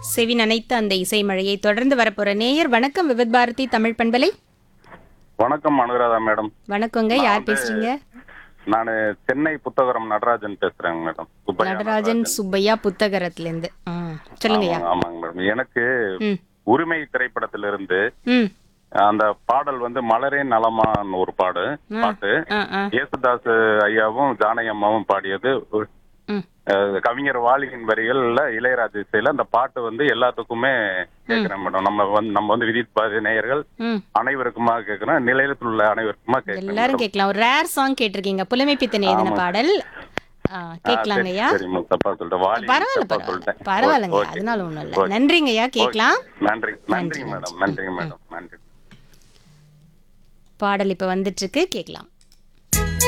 செவி நனைத்த அந்த இசை மழையை தொடர்ந்து வரப்போற நேயர் வணக்கம் விவித் பாரதி தமிழ் பண்பலை வணக்கம் அனுராதா மேடம் வணக்கங்க யார் பேசுறீங்க நான் சென்னை புத்தகரம் நடராஜன் பேசுறேங்க மேடம் சுப்பையா நடராஜன் சுப்பையா புத்தகரத்துல இருந்து சொல்லுங்கய்யா ஆமாங்க, ஆமாங்க மேடம் எனக்கு ம் உரிமை திரைப்படத்திலிருந்து ம் அந்த பாடல் வந்து மலரே நலமான்னு ஒரு பாடு பாட்டு ஆ ஆ இயேசுதாஸ் ஐயாவும் ஜானகி அம்மாவும் பாடியது ஒரு, ம் அஹ், கவிஞர் வாலியின் வரிகள்ல இளையராஜா இசையில அந்த பாட்டு வந்து எல்லாத்துக்குமே கேட்கிறேன் மேடம் நம்ம வந்து நம்ம வந்து விதித் பாரதி நேயர்கள் ம் அனைவருக்குமா கேட்கிறேன் நிலையத்தில் உள்ள அனைவருக்குமா கேட்கிறேன் எல்லாரும் கேட்கலாம் ஒரு ரேர் சாங் கேட்டிருக்கீங்க புலமை பித்தன் எழுதின பாடல் ஆ, கேட்கலாங்கய்யா சரி மேம், தப்பா சொல்லிட்டேன் வாலி பரவாயில்ல தப்பா பரவாயில்ல சொல்லிட்டேன் பரவாயில்லங்க ஓகே. அதனால ஒண்ணும் இல்ல நன்றிங்கய்யா கேட்கலாம் நன்றி நன்றி மேடம் நன்றி மேடம் நன்றி பாடல் இப்ப வந்துட்டு இருக்கு கேட்கலாம்